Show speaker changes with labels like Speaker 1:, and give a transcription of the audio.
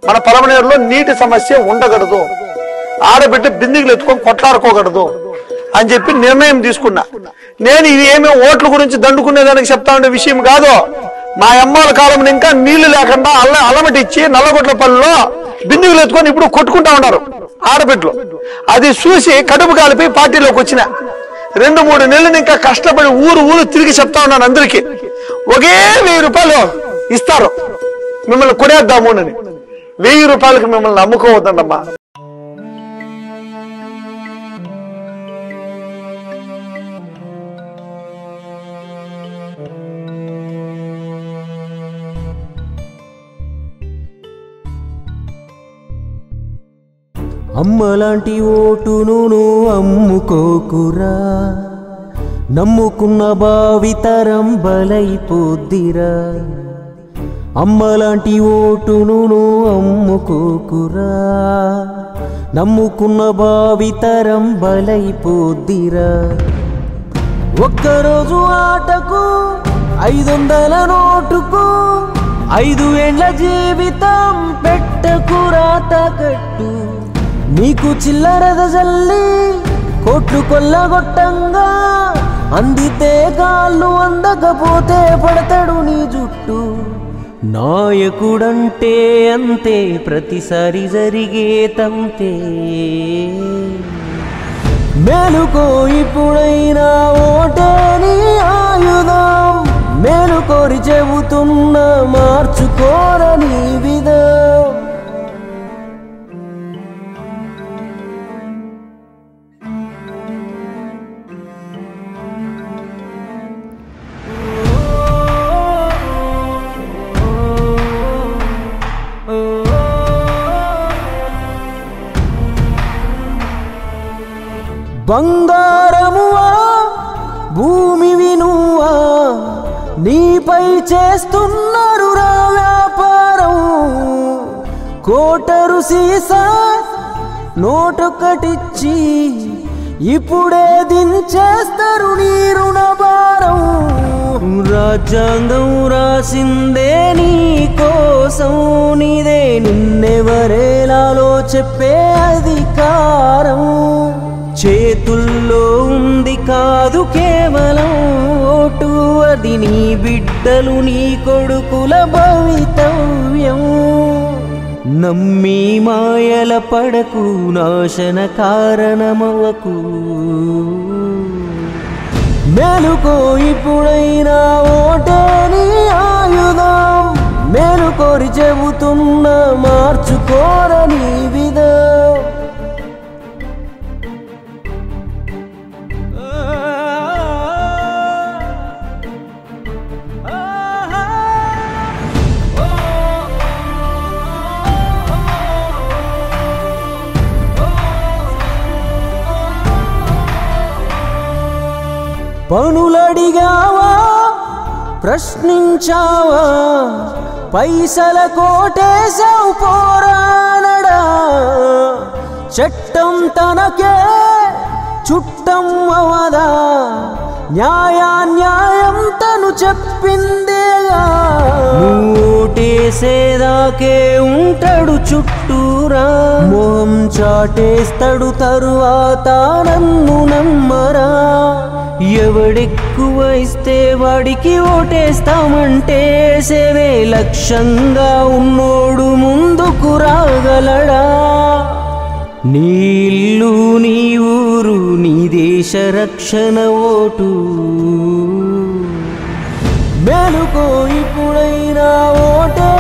Speaker 1: మన పలమనేరులో నీటి సమస్య ఉండకూడదు ఆడబిడ్డ బిందిగులు ఎత్తుకొని కొట్లాడుకోకూడదు అని చెప్పి నిర్ణయం తీసుకున్నా నేను ఇది ఏమీ ఓట్ల గురించి దండుకునేదానికి చెప్తా ఉండే విషయం కాదు మా అమ్మాల కాలం ఇంకా నీళ్లు లేకుండా అల్ల అల్లమటిచ్చి నల్లగొట్ల పల్లెలో బిందువులు ఎత్తుకొని ఇప్పుడు కొట్టుకుంటా ఉన్నారు ఆడబిడ్డలు అది చూసి కడుపు కాలిపి పార్టీలోకి వచ్చిన రెండు మూడు నెలలు ఇంకా కష్టపడి ఊరు ఊరు తిరిగి చెప్తా ఉన్నాను అందరికి ఒకే వెయ్యి రూపాయలు ఇస్తారు మిమ్మల్ని కొనేద్దాము అని వెయ్యి రూపాయలకు మిమ్మల్ని నమ్ముకోవద్దండమ్మా
Speaker 2: అమ్మలాంటి ఓటును నువ్వు అమ్ముకోకురా నమ్ముకున్న భావితరం బలైపోద్దిరా అమ్మలాంటి ఓటును నువ్వు అమ్ముకోకురా నమ్ముకున్న భావితరం బలైపోద్దిరా ఒక్కరోజు ఆటకు ఐదొందల నోటుకు ఐదు ఏళ్ల జీవితం పెట్టకురా తాకట్టు నీకు చిల్లరద జల్లి కోట్లు కొల్లగొట్టంగా అందితే కాళ్ళు అందకపోతే పడతాడు నీ జుట్టు నాయకుడంటే అంతే ప్రతిసారి జరిగే తంతే మేలుకో ఇప్పుడైనా ఓటే నీ ఆయుధం మేలు కోరి చెబుతున్నా మార్చుకోరని విధం బంగారమువా భూమి వినువా నీపై చేస్తున్నారు రా వ్యాపారం కోటరు సీసా నోటొక్కటిచ్చి ఇప్పుడే దించేస్తారు నీ రుణభారం రాజ్యాంగం రాసిందే నీ కోసం నీదే నిన్నెవరేలాలో చెప్పే అధికారం చేతుల్లో ఉంది కాదు కేవలం ఓటు అది నీ బిడ్డలు నీ కొడుకుల భవితవ్యం నమ్మి మాయల పడకు నాశన కారణమవకు మేలుకో ఇప్పుడైనా ఓటే నీ ఆయుధం మేలు కోరి చెబుతున్నా మార్చుకోరని విధం పనులడిగావా ప్రశ్నించావా పైసల కోటేశావు పోరానడా చట్టం తనకే చుట్టం అవదా న్యాయా న్యాయం తను చెప్పిందేగా ఓటేసేదాకే ఉంటాడు చుట్టూరా మోహం చాటేస్తాడు తరువాత నన్ను నమ్మరా ఎవడెక్కువ ఇస్తే వాడికి ఓటేస్తామంటే సేవే లక్ష్యంగా ఉన్నోడు ముందుకు రాగలడా నీ ఇల్లు నీ ఊరు నీ దేశ రక్షణ ఓటు మేలుకో ఇప్పుడైనా ఓటే